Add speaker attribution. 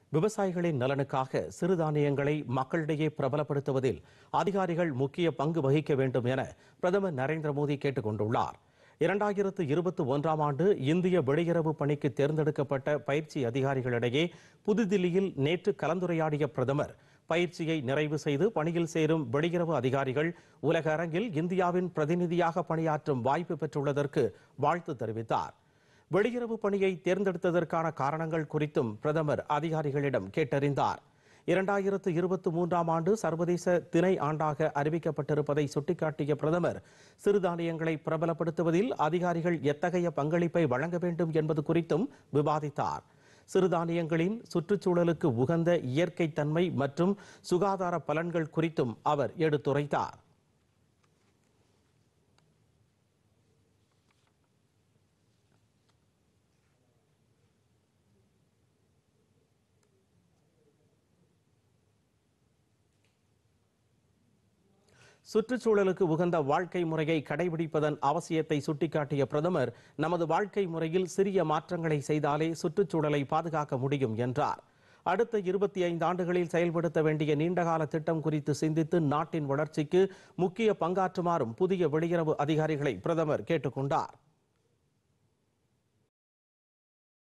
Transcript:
Speaker 1: விவசாயிகளின் நலனுக்காக சிறுதானியங்களை மக்களிடையே பிரபலப்படுத்துவதில் அதிகாரிகள் முக்கிய பங்கு வகிக்க வேண்டும் என பிரதமர் நரேந்திர மோடி கேட்டுக் கொண்டுள்ளார் இரண்டாயிரத்து இருபத்தி ஒன்றாம் ஆண்டு இந்திய வெளியுறவு பணிக்கு தேர்ந்தெடுக்கப்பட்ட பயிற்சி அதிகாரிகளிடையே புதுதில்லியில் நேற்று கலந்துரையாடிய பிரதமர் பயிற்சியை நிறைவு செய்து பணியில் சேரும் வெளியுறவு அதிகாரிகள் உலக அரங்கில் இந்தியாவின் பிரதிநிதியாக பணியாற்றும் வாய்ப்பு பெற்றுள்ளதற்கு வாழ்த்து தெரிவித்தார் வெளியுறவு பணியை தேர்ந்தெடுத்ததற்கான காரணங்கள் குறித்தும் பிரதமர் அதிகாரிகளிடம் கேட்டறிந்தார் இரண்டாயிரத்து இருபத்தி மூன்றாம் ஆண்டு சர்வதேச திணை ஆண்டாக அறிவிக்கப்பட்டிருப்பதை சுட்டிக்காட்டிய பிரதமர் சிறுதானியங்களை பிரபலப்படுத்துவதில் அதிகாரிகள் எத்தகைய பங்களிப்பை வழங்க வேண்டும் என்பது குறித்தும் விவாதித்தார் சிறுதானியங்களின் சுற்றுச்சூழலுக்கு உகந்த இயற்கை தன்மை மற்றும் சுகாதார பலன்கள் குறித்தும் அவர் எடுத்துரைத்தார் சுற்றுச்சூழலுக்கு உகந்த வாழ்க்கை முறையை கடைபிடிப்பதன் அவசியத்தை சுட்டிக்காட்டிய பிரதமர் நமது வாழ்க்கை முறையில் சிறிய மாற்றங்களை செய்தாலே சுற்றுச்சூழலை பாதுகாக்க முடியும் என்றார் அடுத்த இருபத்தி ஐந்து ஆண்டுகளில் செயல்படுத்த வேண்டிய நீண்டகால திட்டம் குறித்து சிந்தித்து நாட்டின் வளர்ச்சிக்கு முக்கிய பங்காற்றுமாறும் புதிய வெளியுறவு அதிகாரிகளை பிரதமர் கேட்டுக்கொண்டார்